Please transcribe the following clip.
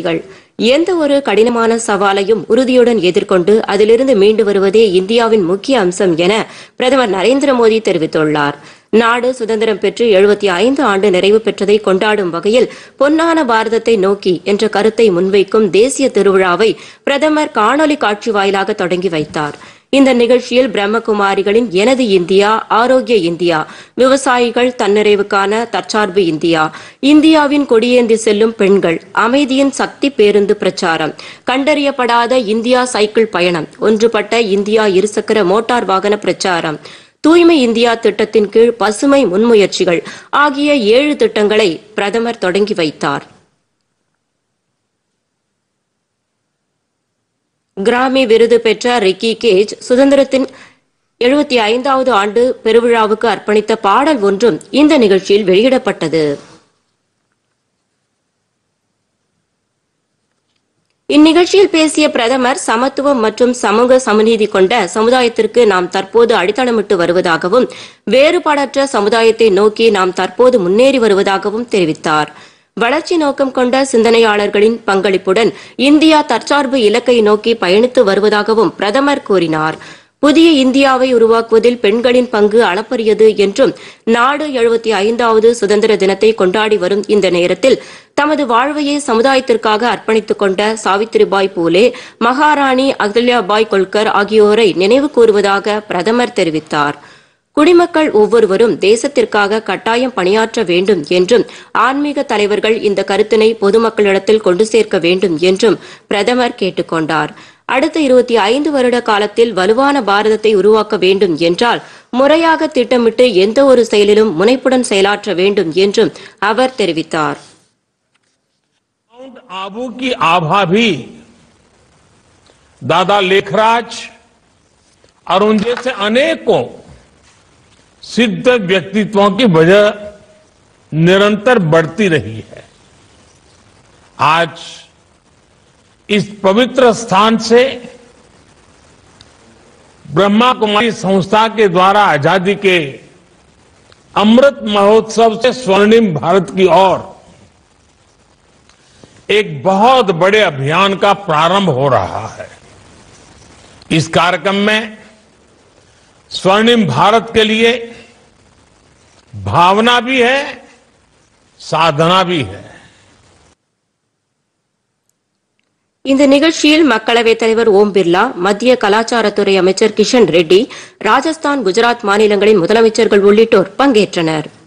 எந்த ஒரு கடினமான சவாலையும் உறுதியுடன் எதிர்கொண்டு அதிலிருந்து மீண்டு வருவதே இந்தியாவின் முக்கிய அம்சம் என பிரதமர் நரேந்திர மோடி தெரிவித்துள்ளார் நாடு சுதந்திரம் பெற்று எழுபத்தி ஐந்து ஆண்டு நிறைவு பெற்றதை கொண்டாடும் வகையில் பொன்னான பாரதத்தை நோக்கி என்ற கருத்தை முன்வைக்கும் தேசிய திருவிழாவை பிரதமர் காணொலி காட்சி வாயிலாக தொடங்கி வைத்தார் இந்த நிகழ்ச்சியில் பிரம்மகுமாரிகளின் எனது இந்தியா ஆரோக்கிய இந்தியா விவசாயிகள் தன்னிறைவுக்கான தற்சார்பு இந்தியா இந்தியாவின் கொடியேந்தி செல்லும் பெண்கள் அமைதியின் சக்தி பேருந்து பிரச்சாரம் கண்டறியப்படாத இந்தியா சைக்கிள் பயணம் ஒன்றுபட்ட இந்தியா இருசக்கர மோட்டார் வாகன பிரச்சாரம் தூய்மை இந்தியா திட்டத்தின் கீழ் பசுமை முன்முயற்சிகள் ஆகிய ஏழு திட்டங்களை பிரதமர் தொடங்கி வைத்தார் கிராமி விருது பெற்ற ரிக்கி கேஜ் சுதந்திரத்தின் எழுபத்தி ஐந்தாவது ஆண்டு பெருவிழாவுக்கு அர்ப்பணித்த பாடல் ஒன்றும் இந்த நிகழ்ச்சியில் வெளியிடப்பட்டது இந்நிகழ்ச்சியில் பேசிய பிரதமர் சமத்துவம் மற்றும் சமூக சமநீதி கொண்ட சமுதாயத்திற்கு நாம் தற்போது அடித்தளமிட்டு வருவதாகவும் வேறுபாடற்ற சமுதாயத்தை நோக்கி நாம் தற்போது முன்னேறி வருவதாகவும் தெரிவித்தார் வளர்ச்சி நோக்கம் கொண்ட சிந்தனையாளர்களின் பங்களிப்புடன் இந்தியா தற்சார்பு இலக்கை நோக்கி பயணித்து வருவதாகவும் பிரதமர் கூறினார் புதிய இந்தியாவை உருவாக்குவதில் பெண்களின் பங்கு அளப்பரியது என்றும் நாடு எழுபத்தி ஐந்தாவது சுதந்திர தினத்தை கொண்டாடி வரும் இந்த நேரத்தில் தமது வாழ்வையே சமுதாயத்திற்காக அர்ப்பணித்துக் கொண்ட சாவித்திரிபாய் பூலே மகாராணி அகல்யாபாய் கொல்கர் ஆகியோரை நினைவு கூறுவதாக பிரதமர் தெரிவித்தார் குடிமக்கள் ஒவ்வொருவரும் தேசத்திற்காக கட்டாயம் பணியாற்ற வேண்டும் என்றும் ஆன்மீக தலைவர்கள் இந்த கருத்தினை பொதுமக்களிடத்தில் கொண்டு சேர்க்க வேண்டும் என்றும் பிரதமர் கேட்டுக்கொண்டார் அடுத்த இருபத்தி ஐந்து வருட காலத்தில் வலுவான பாரதத்தை உருவாக்க வேண்டும் என்றால் முறையாக திட்டமிட்டு எந்த ஒரு செயலிலும் முனைப்புடன் செயலாற்ற வேண்டும் என்றும் அவர் தெரிவித்தார் माउंट आबू की आभा भी दादा लेखराज और उन जैसे अनेकों सिद्ध व्यक्तित्वों की वजह निरंतर बढ़ती रही है आज इस पवित्र स्थान से ब्रह्मा कुमारी संस्था के द्वारा आजादी के अमृत महोत्सव से स्वर्णिम भारत की ओर एक बहुत बड़े अभियान का प्रारंभ हो रहा है इस कार्यक्रम में स्वर्णिम भारत के लिए भावना भी है साधना भी है இந்த நிகழ்ச்சியில் மக்களவைத் தலைவர் ஓம் பிர்லா மத்திய கலாச்சாரத்துறை அமைச்சர் கிஷன் ரெட்டி ராஜஸ்தான் குஜராத் மாநிலங்களின் முதலமைச்சர்கள் உள்ளிட்டோர் பங்கேற்றனர்